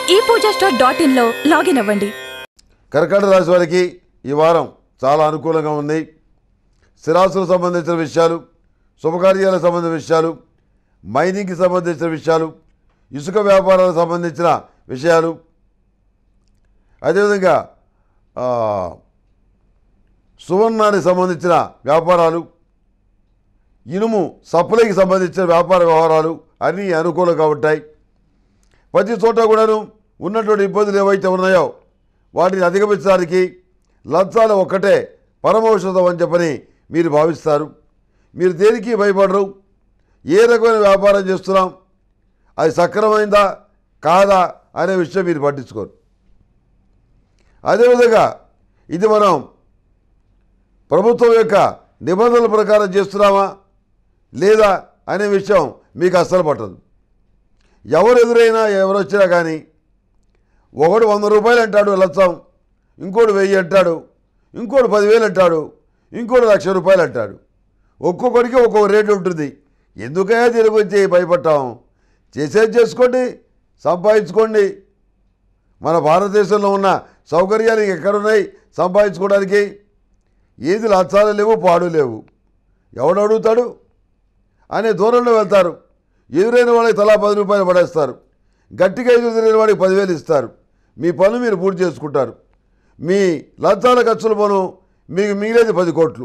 ఈ Puja store dot ఇన్లో login అవ్వండి కర్కాటక రాశి వారికి ఈ వారం చాలా అనుకూలంగా ఉంది స్థిరాస్తులకు సంబంధించిన విషయాలు శుభకార్యాలకు సంబంధించిన విషయాలు మైనింగ్కి సంబంధించిన విషయాలు ఇసుక వ్యాపారాలకు సంబంధించిన విషయాలు అదేవిధంగా ఆ, సువర్ణానికి సంబంధించిన వ్యాపారాలు ఇనుము సప్లైకి సంబంధించిన వ్యాపార వ్యవహారాలు అన్నీ అనుకూలంగా ఉంటాయి ప్రతి చోట కూడాను ఉన్నటువంటి ఇబ్బందులు ఏవైతే ఉన్నాయో వాటిని అధిగమించడానికి లంచాలు ఒక్కటే పరమౌషధం అని చెప్పని మీరు భావిస్తారు మీరు దేనికి భయపడరు ఏ రకమైన వ్యాపారం చేస్తున్నాం అది సక్రమైందా కాదా అనే విషయం మీరు పట్టించుకోరు అదేవిధంగా ఇది మనం ప్రభుత్వం యొక్క నిబంధనల ప్రకారం చేస్తున్నామా లేదా అనే విషయం మీకు అస్సలు పట్టదు ఎవరు ఎదురైనా ఎవరు వచ్చినా కానీ ఒకడు వంద రూపాయలు అంటాడు లంచం ఇంకోటి వెయ్యి అంటాడు ఇంకోటి పదివేలు అంటాడు ఇంకోటి లక్ష రూపాయలు అంటాడు ఒక్కొక్కడికి ఒక్కొక్క రేటు ఉంటుంది ఎందుకయ్యా దీని గురించి భయపడ్డాం చేసేది చేసుకోండి సంపాదించుకోండి మన భారతదేశంలో ఉన్న సౌకర్యాలు ఎక్కడున్నాయి సంపాదించుకోవడానికి ఏది లక్షాలు లేవు పాడు లేవు ఎవడు అడుగుతాడు అనే దూరంలో వెళ్తారు ఎదురైన వాళ్ళకి తలా పది రూపాయలు పడేస్తారు గట్టిగా ఎదురైన వాడికి పదివేలు ఇస్తారు మీ పనులు మీరు పూర్తి చేసుకుంటారు మీ లంచాల ఖర్చుల పను మీకు మిగిలేది పది కోట్లు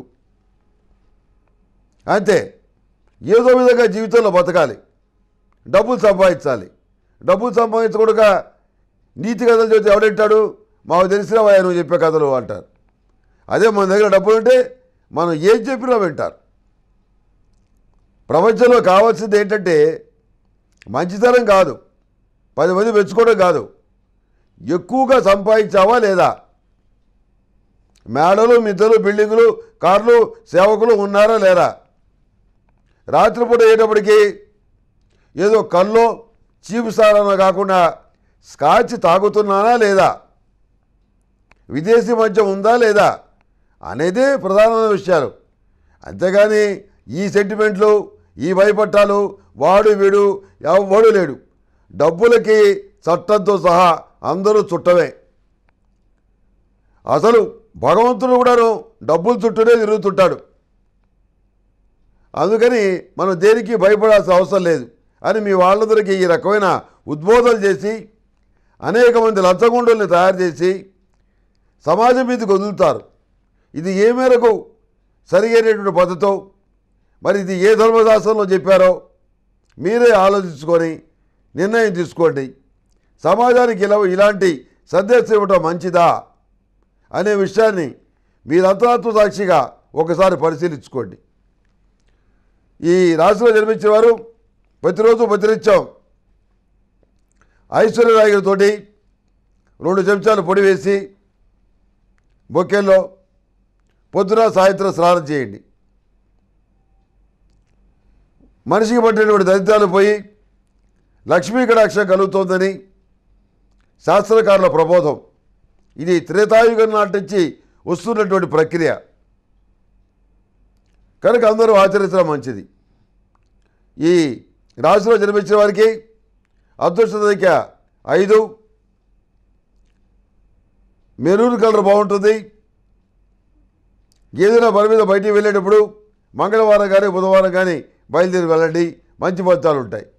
అంతే ఏదో విధంగా జీవితంలో బతకాలి డబ్బులు సంపాదించాలి డబ్బులు సంపాదించకుండా నీతి కథలు చెబితే ఎవడంటాడు మాకు తెలిసిన వాయా నువ్వు చెప్పే కథలు అంటారు అదే మన దగ్గర డబ్బులు ఉంటే మనం ఏం చెప్పినా వింటారు ప్రపంచంలో కావాల్సింది ఏంటంటే మంచితనం కాదు పది మంది మెచ్చుకోవడం కాదు ఎక్కువగా సంపాదించావా లేదా మేడలు మిద్దలు బిల్డింగులు కార్లు సేవకులు ఉన్నారా లేరా రాత్రిపూట అయ్యేటప్పటికి ఏదో కల్లో చీపు సారానో కాకుండా స్కాచ్ తాగుతున్నానా లేదా విదేశీ మద్యం ఉందా లేదా అనేదే ప్రధానమైన విషయాలు అంతేగాని ఈ సెంటిమెంట్లు ఈ భయపట్టాలు వాడు వీడు ఎవడు లేడు డబ్బులకి చట్టంతో సహా అందరూ చుట్టమే అసలు భగవంతుడు కూడాను డబ్బులు చుట్టూనే తిరుగుతుంటాడు అందుకని మనం దేనికి భయపడాల్సిన అవసరం లేదు అని మీ వాళ్ళందరికీ ఈ రకమైన ఉద్బోధనలు చేసి అనేక మంది లంచగొండుల్ని తయారు చేసి సమాజం మీదకి వదులుతారు ఇది ఏ మేరకు సరిగైనటువంటి పద్ధతో మరి ఇది ఏ ధర్మశాస్త్రంలో చెప్పారో మీరే ఆలోచించుకొని నిర్ణయం తీసుకోండి సమాజానికి ఇలా ఇలాంటి సందేశం ఇవ్వటం మంచిదా అనే విషయాన్ని మీరు అంతరాత్మ సాక్షిగా ఒకసారి పరిశీలించుకోండి ఈ రాశిలో జన్మించిన వారు ప్రతిరోజు ప్రతినిత్యం ఐశ్వర్యరాయ్ గారితోటి రెండు చెంచాలు పొడి వేసి బొక్కెల్లో పొద్దున సాయంత్రం స్నానం చేయండి మనిషికి పట్టినటువంటి దరిద్రాలు పోయి లక్ష్మీ కటాక్షం కలుగుతోందని శాస్త్రకారుల ప్రబోధం ఇది త్రేతాయుగం నాటి నుంచి వస్తున్నటువంటి ప్రక్రియ కనుక అందరూ ఆచరించడం మంచిది ఈ రాశిలో జన్మించిన వారికి అదృష్ట సంఖ్య ఐదు మెరూన్ కలర్ బాగుంటుంది ఏదైనా పని మీద బయటికి వెళ్ళేటప్పుడు మంగళవారం కానీ బుధవారం కానీ బయలుదేరి వెళ్ళండి మంచి ఫలితాలు ఉంటాయి